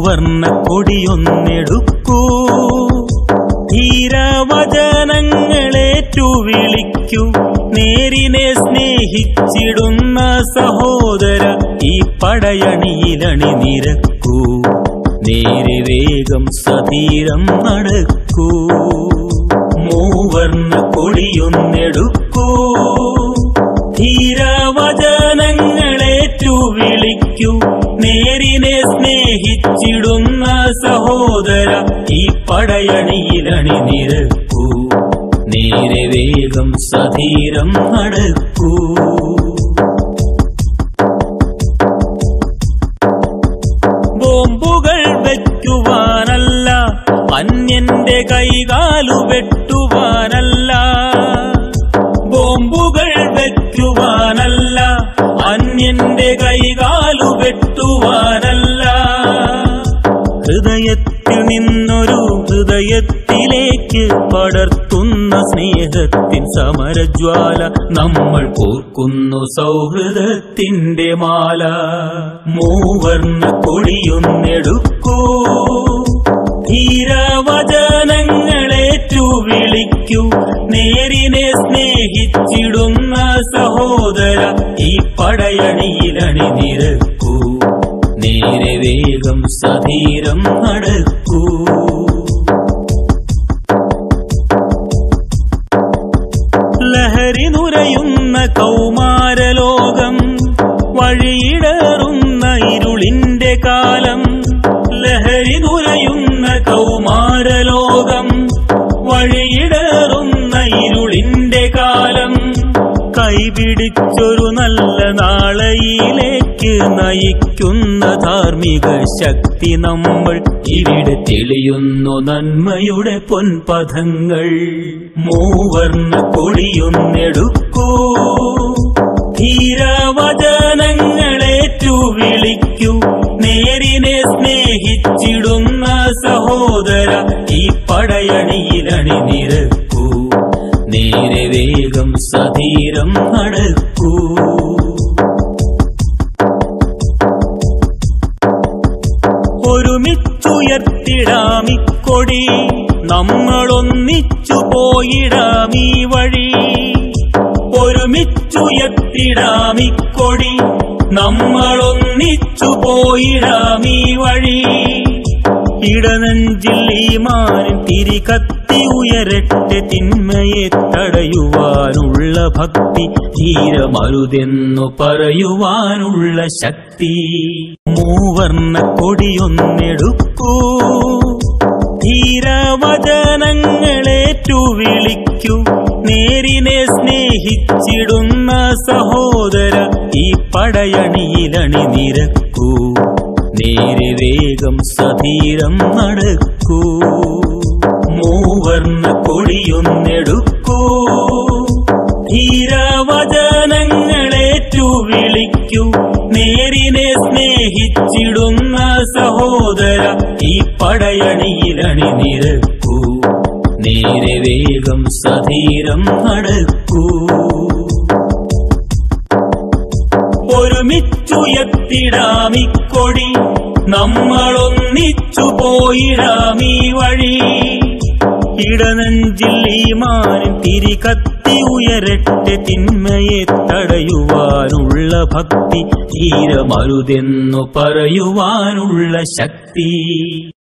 മൂവർണ്ണ കൊടിയൊന്നെടുക്കൂ ധീരവചനങ്ങളേറ്റു വിളിക്കൂ നേരിനെ സ്നേഹിച്ചിടുന്ന സഹോദര ഈ പടയണിയിലണി നിരക്കൂ നേരെ വേഗം സതീരം നടക്കൂ മൂവർണ്ണ കൊടിയൊന്നെടുക്കൂ ധീരവചനങ്ങളേറ്റു വിളിക്കൂ നേരിനെ സ്നേഹിച്ചിടുന്ന സഹോദര ഈ പടയണിയിലണി നിരക്കൂ നേരെ വേഗം സധീരം നടക്കൂ ബോംബുകൾ വയ്ക്കുവാനല്ല അന്യന്റെ കൈകാലു വെട്ടുവാനല്ല ബോംബുകൾ വയ്ക്കുവാനല്ല അന്യന്റെ കൈകാലു വെട്ടുവാനല്ല ഹൃദയത്തിൽ നിന്നൊരു ഹൃദയത്തിലേക്ക് പടർത്തുന്ന സ്നേഹത്തിൻ സമരജ്വാല നമ്മൾ കോർക്കുന്നു സൗഹൃദത്തിന്റെ മാല മൂവർണ്ണ കൊടിയൊന്നെടുക്കൂ ധീരവചനങ്ങളേറ്റു വിളിക്കൂ നേരിനെ സ്നേഹിച്ചിടുന്ന സഹോദര ഈ പടയണിയിലണി നിരക്കൂ നേരെ വേഗം സധീരം നടക്കൂ ലഹരി നുരയുന്ന കൗമാരലോകം വഴിയിടറുന്ന ഇരുളിന്റെ കാലം ലഹരി നുരയുന്ന കൗമാരലോകം വഴിയിടറുന്ന ഇരുളിന്റെ കാലം കൈപിടിച്ചൊരു നല്ല നാളയിലേക്ക് നയിക്കുന്ന ധാർമ്മിക ശക്തി നമ്മൾ ഇവിടെ തെളിയുന്നു നന്മയുടെ പൊൻപഥങ്ങൾ മൂവർണ്ണ കൊടിയൊന്നെടുക്കൂ ധീരവചനങ്ങളേറ്റു വിളിക്കൂ നേരിനെ സ്നേഹിച്ചിടുന്ന സഹോദര ഈ പടയണിയിലണി നിരക്കൂ നേരെ വേഗം സധീരം നടക്കൂ ഒരുമിച്ചുയർത്തിടാമിക്കൊടി നമ്മളൊന്നിച്ചു പോയിടാമീ വഴി ഒരുമിച്ചുയർത്തിടാമിക്കൊടി നമ്മളൊന്നിച്ചു പോയിടാമീ വഴി ഇടനെഞ്ചിൽ ഈ മാനിൻ തിരി കത്തി ഉയരട്ടെ തിന്മയെ തടയുവാനുള്ള ഭക്തി ധീരമരുതെന്നു പറയുവാനുള്ള ശക്തി മൂവർണ്ണ കൊടിയൊന്നെടുക്കൂ ധീരവചനങ്ങളേറ്റു വിളിക്കൂ നേരിനെ സ്നേഹിച്ചിടുന്ന സഹോദര ഈ പടയണിയിലണി നിരക്കൂ നേരെ വേഗം സധീരം നടക്കൂ മൂവർണ്ണ കൊടിയൊന്നെടുക്കൂ ധീരവചനങ്ങളേറ്റു വിളിക്കൂ നേരിനെ സ്നേഹിച്ചിടുന്ന സഹോദര ഈ പടയണിയിലണി നിരക്കൂ നേരെ വേഗം സധീരം നടക്കൂ ഒരുമിച്ചുയർത്തിടാമിക്കൊടി നമ്മളൊന്നിച്ചു പോയിടാമീ വഴി ഇടനെഞ്ചിൽ ഈ മാനിൻ തിരി കത്തി ഉയരട്ടെ തിന്മയെ തടയുവാനുള്ള ഭക്തി ധീരമരുതെന്നു പറയുവാനുള്ള ശക്തി